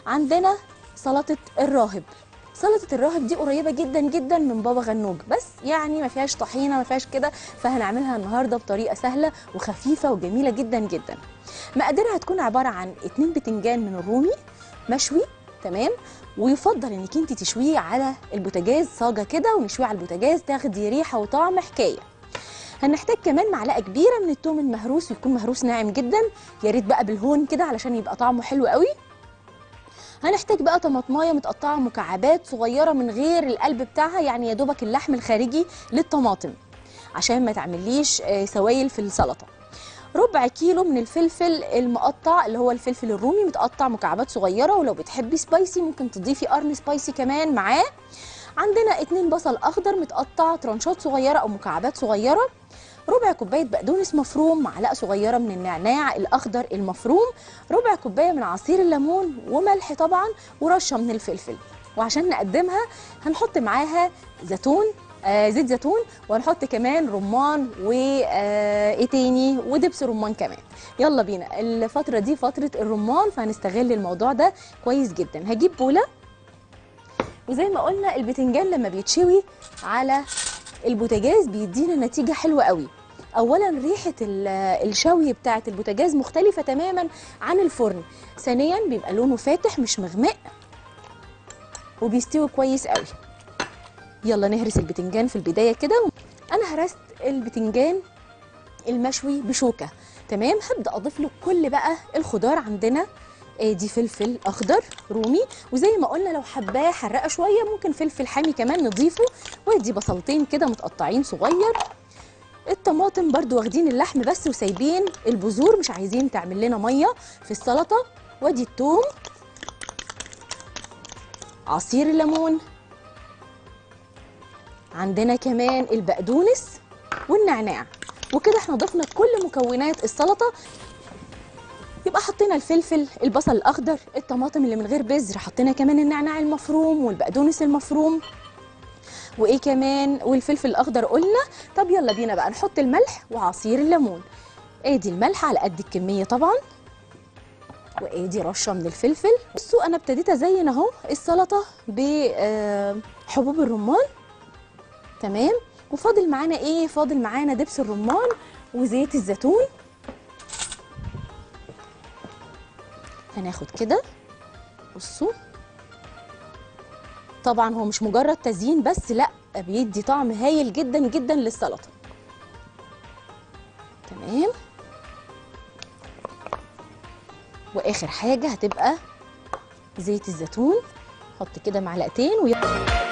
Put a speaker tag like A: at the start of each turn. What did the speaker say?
A: عندنا سلطه الراهب سلطه الراهب دي قريبه جدا جدا من بابا غنوج بس يعني ما فيهاش طحينه ما فيهاش كده فهنعملها النهارده بطريقه سهله وخفيفه وجميله جدا جدا مقاديرها هتكون عباره عن اتنين بتنجان من الرومي مشوي تمام ويفضل انك انت تشويه على البوتاجاز صاجه كده ونشويه على البوتاجاز تاخدي ريحه وطعم حكايه هنحتاج كمان معلقه كبيره من الثوم المهروس ويكون مهروس ناعم جدا يا ريت بقى بالهون كده علشان يبقى طعمه حلو قوي هنحتاج بقى طماطمايه متقطعه مكعبات صغيره من غير القلب بتاعها يعني يا دوبك اللحم الخارجي للطماطم عشان ما تعمليش آه، سوائل في السلطه ربع كيلو من الفلفل المقطع اللي هو الفلفل الرومي متقطع مكعبات صغيره ولو بتحبي سبايسي ممكن تضيفي قرن سبايسي كمان معاه عندنا اتنين بصل اخضر متقطع ترانشات صغيره او مكعبات صغيره ربع كوبايه بقدونس مفروم معلقه صغيره من النعناع الاخضر المفروم ربع كوبايه من عصير الليمون وملح طبعا ورشه من الفلفل وعشان نقدمها هنحط معاها زيتون آه زيت زيتون وهنحط كمان رمان و آه ايه تاني ودبس رمان كمان يلا بينا الفتره دي فتره الرمان فهنستغل الموضوع ده كويس جدا هجيب بوله وزي ما قلنا البتنجان لما بيتشوي على البوتاجاز بيدينا نتيجه حلوه قوي اولا ريحه ال- الشوي بتاعه البوتاجاز مختلفه تماما عن الفرن ثانيا بيبقى لونه فاتح مش مغمق وبيستوي كويس قوي يلا نهرس البتنجان في البدايه كده انا هرست البتنجان المشوي بشوكه تمام هبدا اضيف له كل بقى الخضار عندنا ادي فلفل اخضر رومي وزي ما قلنا لو حباه حرقه شويه ممكن فلفل حامي كمان نضيفه وادي بصلتين كده متقطعين صغير الطماطم برضو واخدين اللحم بس وسايبين البذور مش عايزين تعمل لنا ميه في السلطه وادي الثوم عصير الليمون عندنا كمان البقدونس والنعناع وكده احنا ضفنا كل مكونات السلطه يبقى حطينا الفلفل البصل الاخضر الطماطم اللي من غير بذر حطينا كمان النعناع المفروم والبقدونس المفروم وايه كمان والفلفل الاخضر قلنا طب يلا بينا بقى نحط الملح وعصير الليمون ادي الملح على قد الكميه طبعا وادي رشه من الفلفل بصوا انا ابتديت ازين اهو السلطه بحبوب الرمان تمام وفاضل معانا ايه فاضل معانا دبس الرمان وزيت الزيتون هناخد كده بصوا طبعا هو مش مجرد تزيين بس لا بيدي طعم هايل جدا جدا للسلطه تمام واخر حاجه هتبقى زيت الزيتون حط كده معلقتين وي...